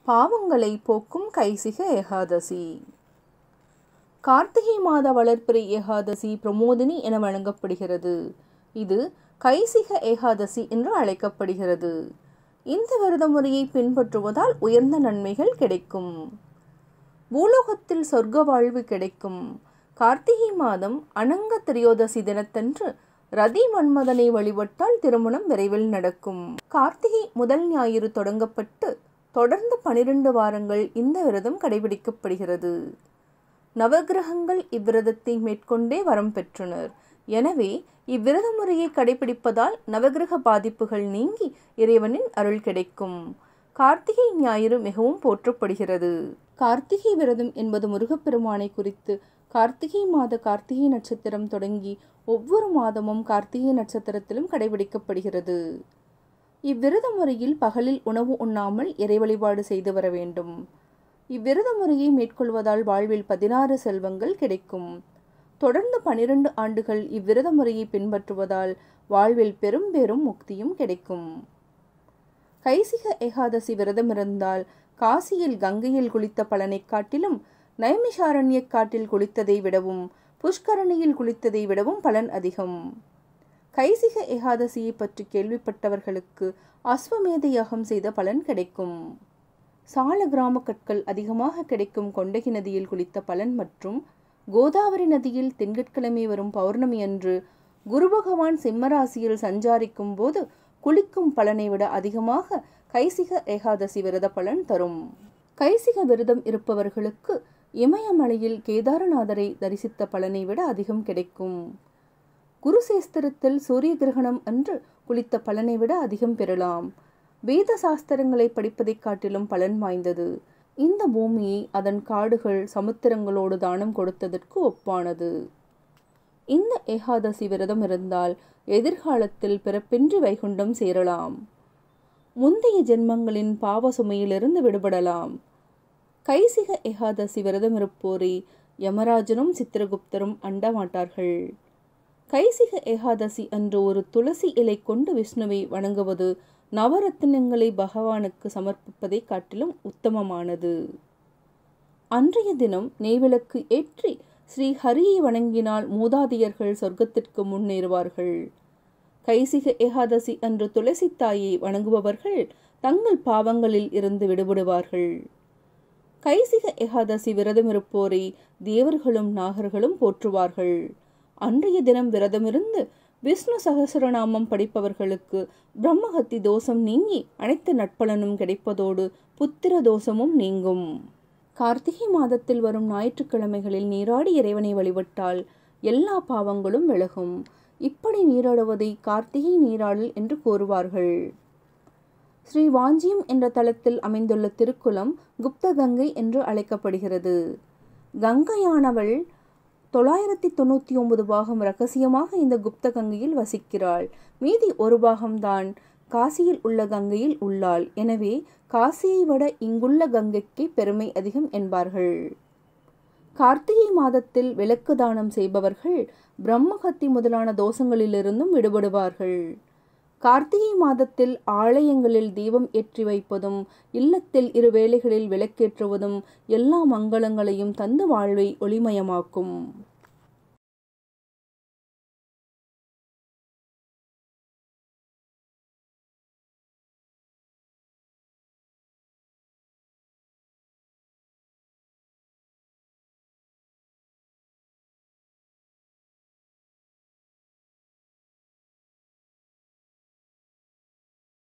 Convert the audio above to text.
பாவங்களை போக்கும் கைசிக ஏகாதசி கார்த்திகை மாத வளர்ப்பிறை ஏகாதசி பிரமோதினி என வழங்கப்படுகிறது இது கைசிக ஏகாதசி என்று அழைக்கப்படுகிறது இந்த விரத முறையை பின்பற்றுவதால் உயர்ந்த நன்மைகள் கிடைக்கும் பூலோகத்தில் சொர்க்க வாழ்வு கிடைக்கும் கார்த்திகை மாதம் அனங்க திரையோதசி தினத்தன்று ரதி மன்மதனை வழிபட்டால் திருமணம் விரைவில் நடக்கும் கார்த்திகை முதல் ஞாயிறு தொடங்கப்பட்டு தொடர்ந்து பனிரெண்டு வாரங்கள் இந்த விரதம் கடைபிடிக்கப்படுகிறது நவகிரகங்கள் இவ்விரதத்தை மேற்கொண்டே வரம் பெற்றனர் எனவே இவ்விரத முறையை கடைபிடிப்பதால் நவகிரக பாதிப்புகள் நீங்கி இறைவனின் அருள் கிடைக்கும் கார்த்திகை ஞாயிறு மிகவும் போற்றப்படுகிறது கார்த்திகை விரதம் என்பது முருகப்பெருமானை குறித்து கார்த்திகை மாத கார்த்திகை நட்சத்திரம் தொடங்கி ஒவ்வொரு மாதமும் கார்த்திகை நட்சத்திரத்திலும் கடைபிடிக்கப்படுகிறது இவ்விரத முறையில் பகலில் உணவு உண்ணாமல் இறை வழிபாடு செய்து வர வேண்டும் இவ்விரத முறையை மேற்கொள்வதால் வாழ்வில் பதினாறு செல்வங்கள் கிடைக்கும் தொடர்ந்து பனிரெண்டு ஆண்டுகள் இவ்விரத முறையை பின்பற்றுவதால் வாழ்வில் பெரும் பெரும் முக்தியும் கிடைக்கும் கைசிக ஏகாதசி விரதம் இருந்தால் காசியில் கங்கையில் குளித்த பலனைக் காட்டிலும் நைமிஷாரண்ய காட்டில் குளித்ததை விடவும் புஷ்கரணியில் குளித்ததை விடவும் பலன் அதிகம் கைசிக ஏகாதசியை பற்றி கேள்விப்பட்டவர்களுக்கு அஸ்வமேத யாகம் செய்த பலன் கிடைக்கும் சால கிராம கற்கள் அதிகமாக கிடைக்கும் கொண்டகி நதியில் குளித்த பலன் மற்றும் கோதாவரி நதியில் திங்கட்கிழமை வரும் பௌர்ணமி அன்று குரு பகவான் சிம்மராசியில் சஞ்சாரிக்கும் போது குளிக்கும் பலனை விட அதிகமாக கைசிக ஏகாதசி விரத பலன் தரும் கைசிக விரதம் இருப்பவர்களுக்கு இமயமலையில் கேதாரநாதரை தரிசித்த பலனை விட அதிகம் கிடைக்கும் குருசேஸ்திரத்தில் சூரிய கிரகணம் அன்று குளித்த பலனை விட அதிகம் பெறலாம் வேத சாஸ்திரங்களை படிப்பதைக் காட்டிலும் பலன் வாய்ந்தது இந்த பூமியை அதன் காடுகள் சமுத்திரங்களோடு தானம் கொடுத்ததற்கு ஒப்பானது இந்த ஏகாதசி விரதம் இருந்தால் எதிர்காலத்தில் பிறப்பின்றி வைகுண்டம் சேரலாம் முந்தைய ஜென்மங்களின் பாவ சுமையிலிருந்து விடுபடலாம் கைசிக ஏகாதசி விரதம் இருப்போரை யமராஜனும் சித்திரகுப்தரும் அண்ட மாட்டார்கள் கைசிக ஏகாதசி அன்று ஒரு துளசி இலை கொண்டு விஷ்ணுவை வணங்குவது நவரத்தினங்களை பகவானுக்கு சமர்ப்பிப்பதை காட்டிலும் உத்தமமானது அன்றைய தினம் நெய்விளக்கு ஏற்றி ஸ்ரீ ஹரியை வணங்கினால் மூதாதையர்கள் சொர்க்கத்திற்கு முன்னேறுவார்கள் கைசிக ஏகாதசி அன்று துளசி தாயை வணங்குபவர்கள் தங்கள் பாவங்களில் இருந்து விடுபடுவார்கள் கைசிக ஏகாதசி விரதம் இருப்போரை தேவர்களும் நாகர்களும் போற்றுவார்கள் அன்றைய தினம் விரதமிருந்து விஷ்ணு சகசரநாமம் படிப்பவர்களுக்கு பிரம்மஹத்தி தோஷம் நீங்கி அனைத்து நட்பலனும் கிடைப்பதோடு புத்திர தோஷமும் நீங்கும் கார்த்திகை மாதத்தில் வரும் ஞாயிற்றுக்கிழமைகளில் நீராடி இறைவனை வழிபட்டால் எல்லா பாவங்களும் விலகும் இப்படி நீராடுவதை கார்த்திகை நீராடல் என்று கூறுவார்கள் ஸ்ரீ வாஞ்சியம் என்ற தலத்தில் அமைந்துள்ள திருக்குளம் குப்த கங்கை என்று அழைக்கப்படுகிறது கங்கையானவள் தொள்ளாயிரத்தி தொண்ணூற்றி ஒன்பது பாகம் ரகசியமாக இந்த குப்த கங்கையில் வசிக்கிறாள் மீதி ஒரு பாகம்தான் காசியில் உள்ள கங்கையில் உள்ளாள் எனவே காசியை விட இங்குள்ள கங்கைக்கு பெருமை அதிகம் என்பார்கள் கார்த்திகை மாதத்தில் விளக்கு தானம் செய்பவர்கள் பிரம்மஹத்தி முதலான தோஷங்களிலிருந்தும் விடுபடுவார்கள் கார்த்திகை மாதத்தில் ஆலயங்களில் தீபம் ஏற்றி வைப்பதும் இல்லத்தில் இரு வேளைகளில் விளக்கேற்றுவதும் எல்லா மங்களங்களையும் தந்து வாழ்வை ஒளிமயமாக்கும்